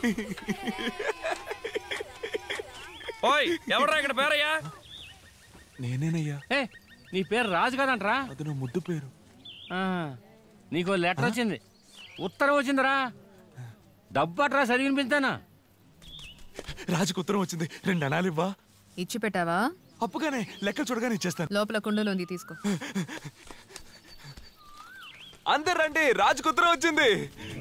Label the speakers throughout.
Speaker 1: ఓయ్ ఎవడ్రా ఇక్కడ పేరయ్యా
Speaker 2: నేనేనయ్యా
Speaker 3: ఏ నీ పేరు రాజు కదంట్రా
Speaker 2: అది నా ముద్దు పేరు
Speaker 3: ఆ, నీకు లెటర్ వచ్చింది ఉత్తరం వచ్చిందిరా డబ్బు అట్రా చదివినిపించానా
Speaker 2: రాజుకు ఉత్తరం వచ్చింది రెండు అనాలు ఇవ్వా
Speaker 4: ఇచ్చి పెట్టావా
Speaker 2: అప్పుగానే లెక్కలు చూడగానే ఇచ్చేస్తాను
Speaker 4: లోపల కుండలో ఉంది తీసుకో
Speaker 2: అందరు రండి రాజుకు ఉత్తరం వచ్చింది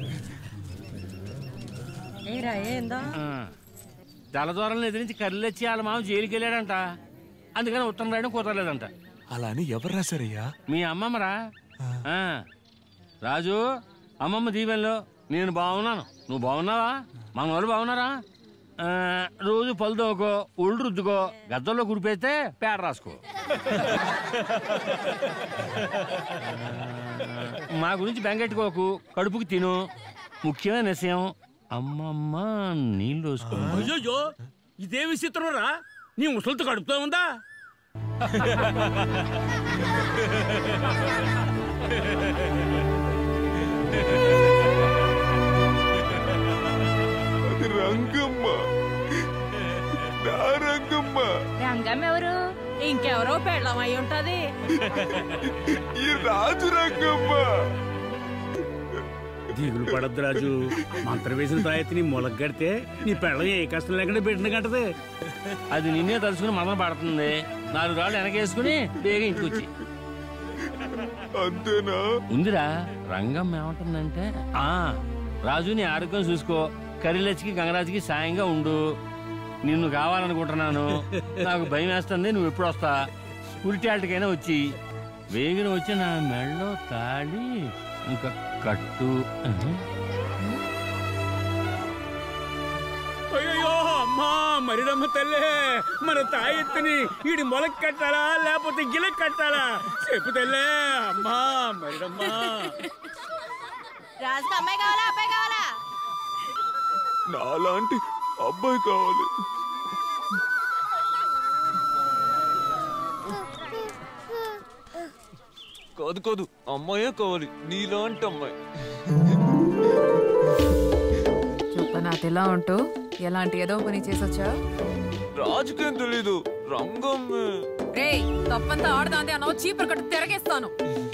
Speaker 5: ఏరా ఏందా
Speaker 3: ఆ, జలదూరం ఎదిరించి కర్రెచ్చి వాళ్ళ మామ జైలుకి వెళ్ళాడంట అందుకని ఉత్తరం రాయడం కుదరలేదంట
Speaker 2: అలా అని ఎవరు రాశారయ్యా
Speaker 3: మీ అమ్మమ్మరా ఆ, రాజు అమ్మమ్మ దీవెనలో నేను బాగున్నాను నువ్వు బాగున్నావా మన వాళ్ళు బాగున్నారా ఆ, రోజు పళ్ళు తోకో ఒళ్ళు రుద్దుకో గద్దల్లో కురిపేస్తే పేడ రాసుకో మా గురించి బెంగెట్టుకోకు కడుపుకి తిను ముఖ్యమైన విషయం అమ్మమ్మ నీళ్ళు వేసుకో
Speaker 1: అయ్యో ఇదే విచిత్రం రా నీ ముసలితో కడుపుతో ఉందా
Speaker 2: అది రంగమ్మ నా రంగమ్మ
Speaker 5: రంగం ఎవరు ఇంకెవరో పెళ్ళం అయి ఉంటది
Speaker 2: ఈ రాజు రంగమ్మ
Speaker 1: దిగులు పడద్దు రాజు మంత్రం వేసిన తాయెత్తిని మొలగడితే నీ పెళ్ళం ఏ కష్టం లేకుండా పెట్టిన కట్టది
Speaker 3: అది నిన్నే తలుచుకుని మదన పడుతుంది నాలుగు రాళ్ళు వెనకేసుకుని బేగ ఇంటికి వచ్చి
Speaker 2: అంతేనా
Speaker 3: ఉందిరా రంగం ఏమంటుందంటే ఆ రాజు నీ ఆరోగ్యం చూసుకో కరిలచ్చికి గంగరాజుకి సాయంగా ఉండు నిన్ను కావాలనుకుంటున్నాను నాకు భయం వేస్తుంది నువ్వు ఎప్పుడు వస్తా ఉరిటాటికైనా వచ్చి వేగిన వచ్చి నా మెళ్ళో తాడి ఇంకా కట్టు ఆహా.
Speaker 1: అయ్యో అమ్మా మరిడమ్మ తల్లే మన తాయెత్తిని ఈడి మొలక కట్టాలా లేకపోతే గిలక్ కట్టాలా చెప్పు తల్లే అమ్మా మరిడమ్మా
Speaker 5: రాజుకి అమ్మాయి కావాలా అబ్బాయి కావాలా
Speaker 2: నాలాంటి అబ్బాయి కావాలి కాదు కాదు అమ్మాయే కావాలి నీలాంటి అమ్మాయి
Speaker 4: చూపనాథ్ ఎలా ఉంటూ ఎలాంటి ఏదో పని చేసొచ్చా
Speaker 2: రాజుకేం తెలీదు రంగమ్మే
Speaker 4: రే తప్పంతా ఆడదాంది అన్నావు చీపురు కట్టు తిరగేస్తాను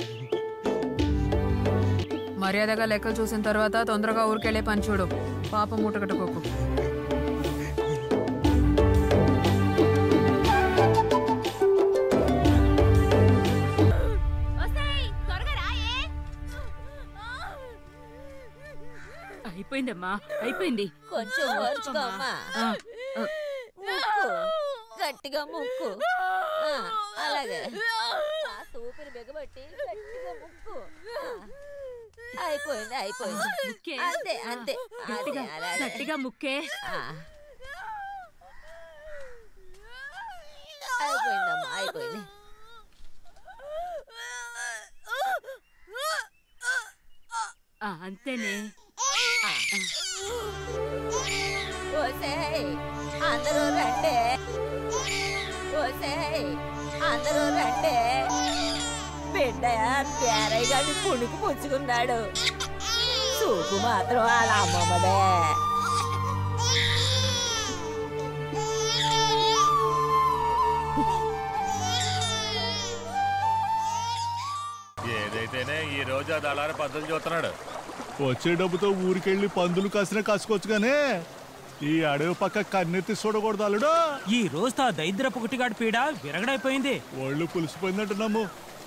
Speaker 4: మర్యాదగా లెక్కలు చూసిన తర్వాత తొందరగా ఊరికెళ్ళే పని చూడు పాప మూట కట్టుకోకు
Speaker 5: అయిపోయిందమ్మా అయిపోయింది
Speaker 6: కొంచెం ఓర్చుకోమ్మా
Speaker 5: ఆ, ఆ,
Speaker 6: ముక్కు గట్టిగా ముక్కు ఆ, అలాగే కాస్త ఊపిరి బిగబట్టి గట్టిగా ముక్కు ఆ, అయిపోయింది అయిపోయింది
Speaker 5: ముక్కే.
Speaker 6: అంతే అంతే అదే,
Speaker 5: గట్టిగా
Speaker 6: అలాగే.
Speaker 5: గట్టిగా ముక్కే
Speaker 6: ఆ. అయిపోయిందమ్మా అయిపోయింది
Speaker 5: ఆ, అంతేనే
Speaker 6: ఓసేయ్ అందరూ రండి ఓసేయ్ అందరూ రండి బిడ్డ పేరయ్య గారిని పుణికి పుచ్చుకున్నాడు చూపు మాత్రం వాళ్ళ అమ్మమ్మదే
Speaker 7: ఏదైతేనే ఈ రోజు అది అలానే పద్ధతులు చూస్తున్నాడు
Speaker 8: వచ్చే డబ్బుతో ఊరికెళ్ళి పందులు కాసిన కాసుకోవచ్చు గానే ఈ అడవి పక్క కన్నెత్తి చూడకూడదు అల్లుడు
Speaker 9: ఈ రోజుతో ఆ దరిద్రపు కుట్టిగాడి పీడ విరగడైపోయింది
Speaker 8: ఒళ్ళు పులిసిపోయిందంటున్నాము